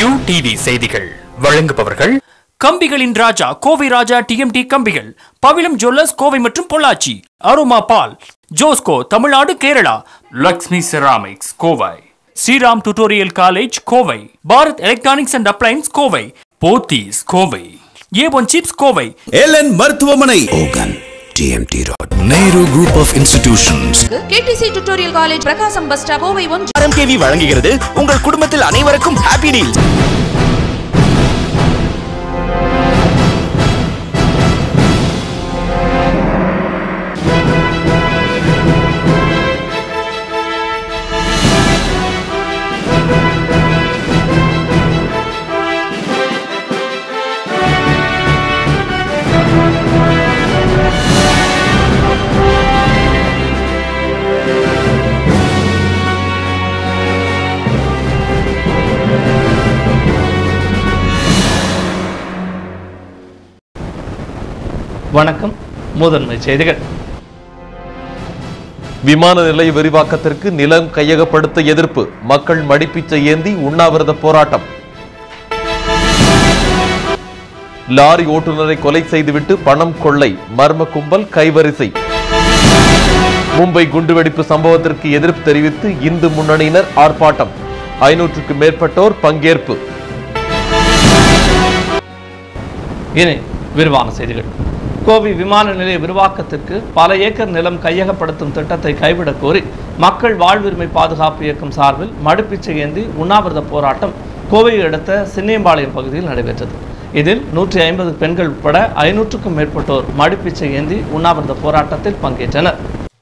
UDV செய்திகள் வழங்குபவர்கள் கம்பிகளின் ராஜா கோவை ராஜா டிஎம்டி கம்பிகள் பவிலம் ஜுவல்லர்ஸ் கோவை மற்றும் பொள்ளாச்சி அருமா பால் Josco Tamil Nadu Kerala Lakshmi ceramics Kovai Sriram tutorial college Kovai Bharat electronics and appliances Kovai Pothys Kovai A one chips Kovai LN மருத்துவமனை Hogan, TMT Road. Nehru Group of Institutions. KTC tutorial college Prakasam bus stop Kovai ஒன்று ஆர்எம்கேவி வழங்குகிறது உங்கள் குடும்பத்தில் அனைவருக்கும் ஹாப்பி டீல் வணக்கம் முதன்மை செய்திகள் விமான நிலைய விரிவாக்கத்திற்கு நிலம் கையகப்படுத்த எதிர்ப்பு மக்கள் மடிப்பிச்சை ஏந்தி உண்ணாவிரத போராட்டம் லாரி ஓட்டுநரை கொலை செய்துவிட்டு பணம் கொள்ளை மர்ம கும்பல் கைவரிசை மும்பை குண்டுவெடிப்பு சம்பவத்திற்கு எதிர்ப்பு தெரிவித்து இந்து முன்னணியினர் ஆர்ப்பாட்டம் ஐநூற்றுக்கு மேற்பட்டோர் பங்கேற்பு இனி விரிவான செய்திகள் கோவை விமான நிலைய விரிவாக்கத்திற்கு பல ஏக்கர் நிலம் கையகப்படுத்தும் திட்டத்தை கைவிடக் கோரி மக்கள் வாழ்வுரிமை பாதுகாப்பு இயக்கம் சார்பில் மடுப்பிச்சை ஏந்தி உண்ணாவிரத போராட்டம் கோவையை அடுத்த சின்னியம்பாளையம் பகுதியில் நடைபெற்றது இதில் நூற்றி ஐம்பது பெண்கள் உட்பட ஐநூற்றுக்கும் மேற்பட்டோர் மடுப்பிச்சை ஏந்தி உண்ணாவிரத போராட்டத்தில் பங்கேற்றனர்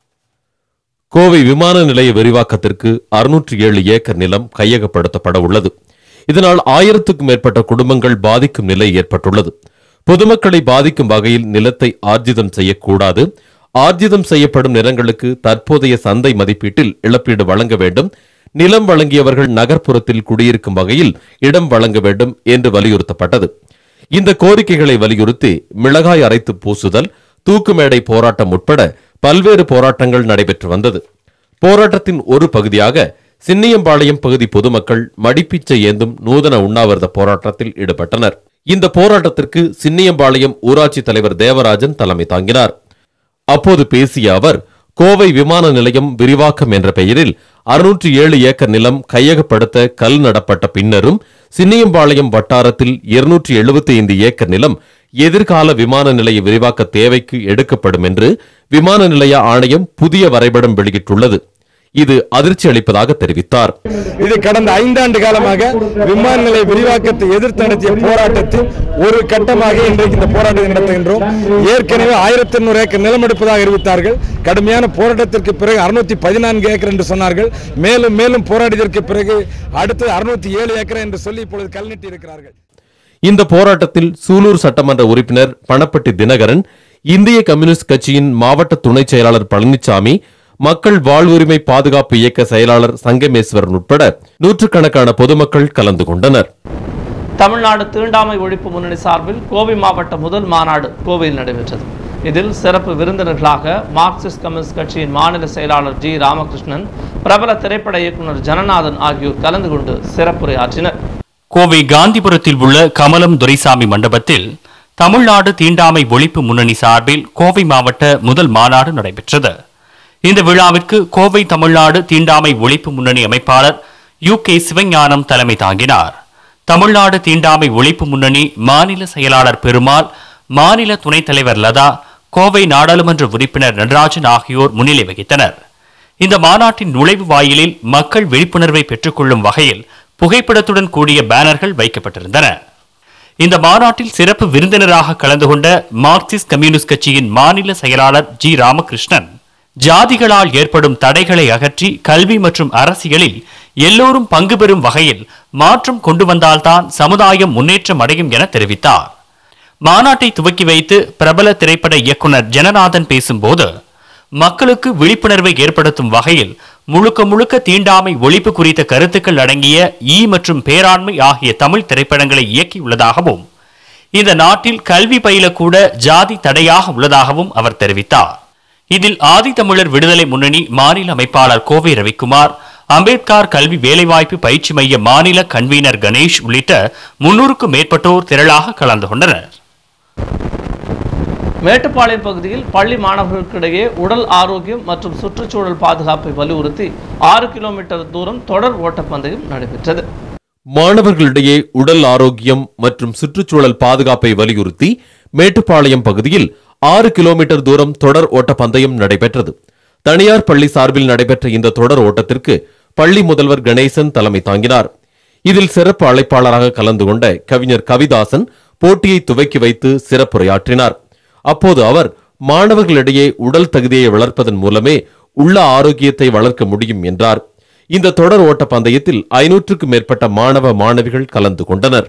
கோவை விமான நிலைய விரிவாக்கத்திற்கு அறுநூற்றி ஏழு ஏக்கர் நிலம் கையகப்படுத்தப்பட உள்ளது இதனால் ஆயிரத்துக்கும் மேற்பட்ட குடும்பங்கள் பாதிக்கும் நிலை ஏற்பட்டுள்ளது பொதுமக்களை பாதிக்கும் வகையில் நிலத்தை ஆர்ஜிதம் செய்யக்கூடாது ஆர்ஜிதம் செய்யப்படும் நிலங்களுக்கு தற்போதைய சந்தை மதிப்பீட்டில் இழப்பீடு வழங்க வேண்டும் நிலம் வழங்கியவர்கள் நகர்ப்புறத்தில் குடியிருக்கும் வகையில் இடம் வழங்க வேண்டும் என்று வலியுறுத்தப்பட்டது இந்த கோரிக்கைகளை வலியுறுத்தி மிளகாய் அரைத்து பூசுதல் தூக்குமேடை போராட்டம் உட்பட பல்வேறு போராட்டங்கள் நடைபெற்று வந்தது போராட்டத்தின் ஒரு பகுதியாக சின்னியம்பாளையம் பகுதி பொதுமக்கள் மடிப்பிச்சை ஏந்தும் நூதன உண்ணாவிரத போராட்டத்தில் ஈடுபட்டனர் இந்த போராட்டத்திற்கு சின்னியம்பாளையம் ஊராட்சி தலைவர் தேவராஜன் தலைமை தாங்கினார் அப்போது பேசிய அவர் கோவை விமான நிலையம் விரிவாக்கம் என்ற பெயரில் அறுநூற்றி ஏழு ஏக்கர் நிலம் கையகப்படுத்த கல் நடப்பட்ட பின்னரும் சின்னியம்பாளையம் வட்டாரத்தில் இருநூற்றி எழுபத்தி ஐந்து ஏக்கர் நிலம் எதிர்கால விமான நிலைய விரிவாக்க தேவைக்கு எடுக்கப்படும் என்று விமான நிலைய ஆணையம் புதிய வரைபடம் வெளியிட்டுள்ளது இது அதிர்ச்சி அளிப்பதாக தெரிவித்தார் இது கடந்த ஐந்தாண்டு காலமாக விமான நிலைய விரிவாக்கத்தை எதிர்த்து நடத்திய போராட்டத்தில் ஒரு கட்டமாக இன்றைக்கு இந்த போராட்டத்தை நடத்துகின்றோம் ஏற்கனவே ஆயிரத்தி எண்ணூறு ஏக்கர் நிலம் எடுப்பதாக அறிவித்தார்கள் கடுமையான போராட்டத்திற்கு பிறகு அறுநூத்தி பதினான்கு ஏக்கர் என்று சொன்னார்கள் மேலும் மேலும் போராடியதற்கு பிறகு அடுத்து அறுநூத்தி ஏழு ஏக்கர் என்று சொல்லி இப்பொழுது கல்நெட்டி இருக்கிறார்கள் இந்த போராட்டத்தில் சூலூர் சட்டமன்ற உறுப்பினர் பணப்பட்டி தினகரன் இந்திய கம்யூனிஸ்ட் கட்சியின் மாவட்ட துணைச் செயலாளர் பழனிசாமி மக்கள் வாழ்வுரிமை பாதுகாப்பு இயக்க செயலாளர் சங்கமேஸ்வரன் உட்பட நூற்றுக்கணக்கான பொதுமக்கள் கலந்து கொண்டனர் தமிழ்நாடு தீண்டாமை ஒழிப்பு முன்னணி சார்பில் கோவை மாவட்ட முதல் மாநாடு கோவையில் நடைபெற்றது இதில் சிறப்பு விருந்தினர்களாக மார்க்சிஸ்ட் கம்யூனிஸ்ட் கட்சியின் மாநில செயலாளர் ஜி ராமகிருஷ்ணன் பிரபல திரைப்பட இயக்குனர் ஜனநாதன் ஆகியோர் கலந்து கொண்டு சிறப்புரையாற்றினர் கோவை காந்திபுரத்தில் உள்ள கமலம் துரைசாமி மண்டபத்தில் தமிழ்நாடு தீண்டாமை ஒழிப்பு முன்னணி சார்பில் கோவை மாவட்ட முதல் மாநாடு நடைபெற்றது இந்த விழாவிற்கு கோவை தமிழ்நாடு தீண்டாமை ஒழிப்பு முன்னணி அமைப்பாளர் யு கே சிவஞானம் தலைமை தாங்கினார் தமிழ்நாடு தீண்டாமை ஒழிப்பு முன்னணி மாநில செயலாளர் பெருமாள் மாநில துணைத் தலைவர் லதா கோவை நாடாளுமன்ற உறுப்பினர் நடராஜன் ஆகியோர் முன்னிலை வகித்தனர் இந்த மாநாட்டின் நுழைவு வாயிலில் மக்கள் விழிப்புணர்வை பெற்றுக்கொள்ளும் வகையில் புகைப்படத்துடன் கூடிய பேனர்கள் வைக்கப்பட்டிருந்தன இந்த மாநாட்டில் சிறப்பு விருந்தினராக கலந்து கொண்ட மார்க்சிஸ்ட் கம்யூனிஸ்ட் கட்சியின் மாநில செயலாளர் ஜி ராமகிருஷ்ணன் ஜாதிகளால் ஏற்படும் தடைகளை அகற்றி கல்வி மற்றும் அரசியலில் எல்லோரும் பங்கு பெறும் வகையில் மாற்றம் கொண்டு வந்தால்தான் சமுதாயம் முன்னேற்றம் அடையும் என தெரிவித்தார் மாநாட்டை துவக்கி வைத்து பிரபல திரைப்பட இயக்குனர் ஜனநாதன் பேசும்போது மக்களுக்கு விழிப்புணர்வை ஏற்படுத்தும் வகையில் முழுக்க முழுக்க தீண்டாமை ஒழிப்பு குறித்த கருத்துக்கள் அடங்கிய ஈ மற்றும் பேராண்மை ஆகிய தமிழ் திரைப்படங்களை இயக்கியுள்ளதாகவும் இந்த நாட்டில் கல்வி பயிலக்கூட ஜாதி தடையாக உள்ளதாகவும் அவர் தெரிவித்தார் இதில் ஆதித்தமிழர் விடுதலை முன்னணி மாநில அமைப்பாளர் கோவை ரவிக்குமார் அம்பேத்கர் கல்வி வேலைவாய்ப்பு பயிற்சி மைய மாநில கன்வீனர் கணேஷ் உள்ளிட்ட முன்னூறுக்கும் மேற்பட்டோர் திரளாக கலந்து கொண்டனர் மேட்டுப்பாளையம் பகுதியில் பள்ளி மாணவர்களுக்கிடையே உடல் ஆரோக்கியம் மற்றும் சுற்றுச்சூழல் பாதுகாப்பை வலியுறுத்தி ஆறு கிலோமீட்டர் தூரம் தொடர் ஓட்டப்பந்தயம் நடைபெற்றது மாணவர்களிடையே உடல் ஆரோக்கியம் மற்றும் சுற்றுச்சூழல் பாதுகாப்பை வலியுறுத்தி மேட்டுப்பாளையம் பகுதியில் ஆறு கிலோமீட்டர் தூரம் தொடர் ஓட்ட பந்தயம் நடைபெற்றது தனியார் பள்ளி சார்பில் நடைபெற்ற இந்த தொடர் ஓட்டத்திற்கு பள்ளி முதல்வர் கணேசன் தலைமை தாங்கினார் இதில் சிறப்பு அழைப்பாளராக கலந்து கொண்ட கவிஞர் கவிதாசன் போட்டியை துவக்கி வைத்து சிறப்புரையாற்றினார் அப்போது அவர் மாணவர்களிடையே உடல் தகுதியை வளர்ப்பதன் மூலமே உள்ள ஆரோக்கியத்தை வளர்க்க முடியும் என்றார் இந்த தொடர் ஓட்ட பந்தயத்தில் ஐநூற்றுக்கும் மேற்பட்ட மாணவ மாணவிகள் கலந்து கொண்டனர்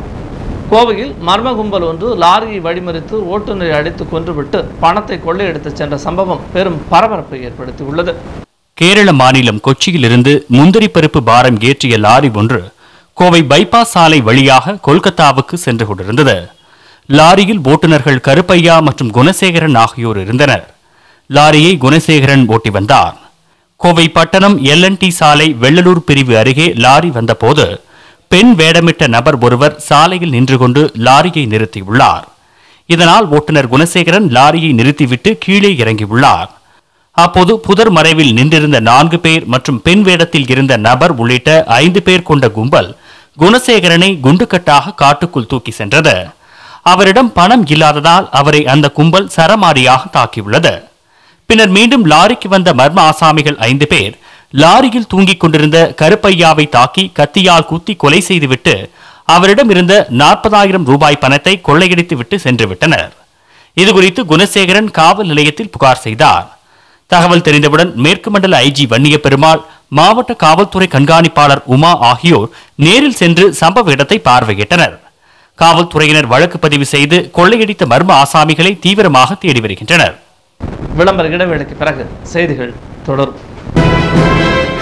கோவையில் மர்ம கும்பல் ஒன்று லாரியை வழிமறித்து ஓட்டுநரை அடித்து கொன்றுவிட்டு பணத்தை கொள்ளையடித்து சென்ற சம்பவம் பெரும் பரபரப்பை ஏற்படுத்தியுள்ளது கேரள மாநிலம் கொச்சியிலிருந்து முந்திரி பருப்பு பாரம் ஏற்றிய லாரி ஒன்று கோவை பைபாஸ் சாலை வழியாக கொல்கத்தாவுக்கு சென்று கொண்டிருந்தது லாரியில் ஓட்டுநர்கள் கருப்பையா மற்றும் குணசேகரன் ஆகியோர் இருந்தனர் லாரியை குணசேகரன் ஓட்டி வந்தார் கோவை பட்டணம் எல்என்டி சாலை வெள்ளலூர் பிரிவு அருகே லாரி வந்தபோது பெண் வேடமிட்ட நபர் ஒருவர் சாலையில் நின்று கொண்டு லாரியை நிறுத்தியுள்ளார் இதனால் ஓட்டுநர் குணசேகரன் லாரியை நிறுத்திவிட்டு கீழே இறங்கியுள்ளார் அப்போது புதர் மறைவில் நின்றிருந்த நான்கு பேர் மற்றும் பெண் வேடத்தில் இருந்த நபர் உள்ளிட்ட ஐந்து பேர் கொண்ட கும்பல் குணசேகரனை குண்டுக்கட்டாக காட்டுக்குள் தூக்கி சென்றது அவரிடம் பணம் இல்லாததால் அவரை அந்த கும்பல் சரமாரியாக தாக்கியுள்ளது பின்னர் மீண்டும் லாரிக்கு வந்த மர்ம ஆசாமிகள் ஐந்து பேர் லாரியில் தூங்கிக் கொண்டிருந்த கருப்பையாவை தாக்கி கத்தியால் குத்தி கொலை செய்துவிட்டு அவரிடம் இருந்த நாற்பதாயிரம் ரூபாய் பணத்தை கொள்ளையடித்து விட்டு சென்று விட்டனர் இதுகுறித்து குணசேகரன் காவல் நிலையத்தில் புகார் செய்தார் தகவல் தெரிந்தவுடன் மேற்கு மண்டல ஐஜி வன்னிய பெருமாள் மாவட்ட காவல்துறை கண்காணிப்பாளர் உமா ஆகியோர் நேரில் சென்று சம்பவ இடத்தை பார்வையிட்டனர் காவல்துறையினர் வழக்கு பதிவு செய்து கொள்ளையடித்த மர்ம ஆசாமிகளை தீவிரமாக தேடி வருகின்றனர் விளம்பர இடைவேளைக்கு பிறகு செய்திகள் தொடரும்